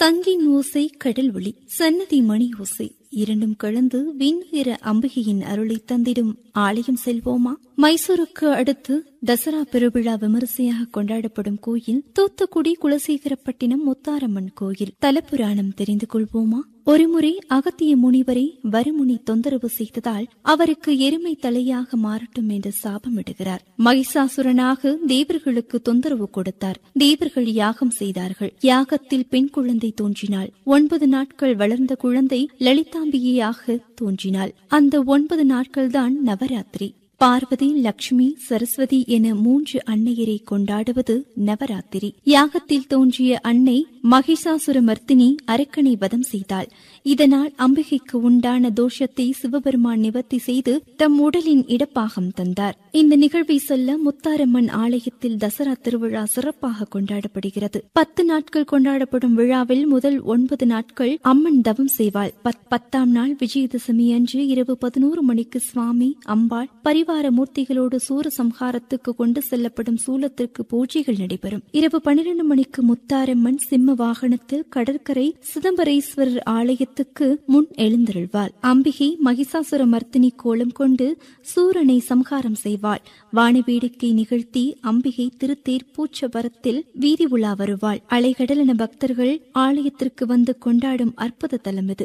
சங்கின் ஓசை கடல் ஒளி சன்னதி மணி ஓசை இரண்டும் கலந்து விண்ணுயர அம்பிகையின் அருளை தந்திடும் ஆலயம் செல்வோமா மைசூருக்கு அடுத்து தசரா பெருவிழா விமரிசையாக கொண்டாடப்படும் கோயில் தூத்துக்குடி குலசேகரப்பட்டினம் முத்தாரம்மன் கோயில் தலப்புராணம் தெரிந்து கொள்வோமா ஒருமுறை அகத்திய முனிவரை வருமுனி தொந்தரவு செய்ததால் அவருக்கு எருமை தலையாக மாறட்டும் என்று சாபமிடுகிறார் மகிஷாசுரனாக தேவர்களுக்கு தொந்தரவு கொடுத்தார் தேவர்கள் யாகம் செய்தார்கள் யாகத்தில் பெண் குழந்தை தோன்றினாள் ஒன்பது நாட்கள் வளர்ந்த குழந்தை லலிதாம்பிகையாக தோன்றினாள் அந்த ஒன்பது நாட்கள்தான் நவராத்திரி பார்வதி லக்ஷ்மி சரஸ்வதி என மூன்று அன்னையரை கொண்டாடுவது நவராத்திரி யாகத்தில் தோன்றிய அன்னை மகிஷாசுர மர்த்தினி அரக்கனை வதம் செய்தாள் இதனால் அம்பிகைக்கு உண்டான தோஷத்தை சிவபெருமான் நிவர்த்தி செய்து தம் உடலின் இடப்பாகம் தந்தார் இந்த நிகழ்வை சொல்ல முத்தாரம்மன் ஆலயத்தில் தசரா திருவிழா சிறப்பாக கொண்டாடப்படுகிறது பத்து நாட்கள் கொண்டாடப்படும் விழாவில் முதல் ஒன்பது நாட்கள் அம்மன் தவம் செய்வாள் பத்தாம் நாள் விஜயதசமி அன்று இரவு பதினோரு மணிக்கு சுவாமி அம்பாள் பரிவார மூர்த்திகளோடு சூர சம்ஹாரத்துக்கு கொண்டு செல்லப்படும் சூலத்திற்கு பூஜைகள் நடைபெறும் இரவு பனிரெண்டு மணிக்கு முத்தாரம்மன் சிம்ம வாகனத்தில் கடற்கரை சிதம்பரேஸ்வரர் ஆலயத்துக்கு முன் எழுந்தருள்வாள் அம்பிகை மகிஷாசுர மர்த்தினி கோலம் கொண்டு சூரனை சம்ஹாரம் செய்வாள் வானவேடிக்கை நிகழ்த்தி அம்பிகை திருத்தேர் பூச்சவரத்தில் வீதி உலா வருவாள் அலைகடலென பக்தர்கள் ஆலயத்திற்கு வந்து கொண்டாடும் அற்புத தலம் இது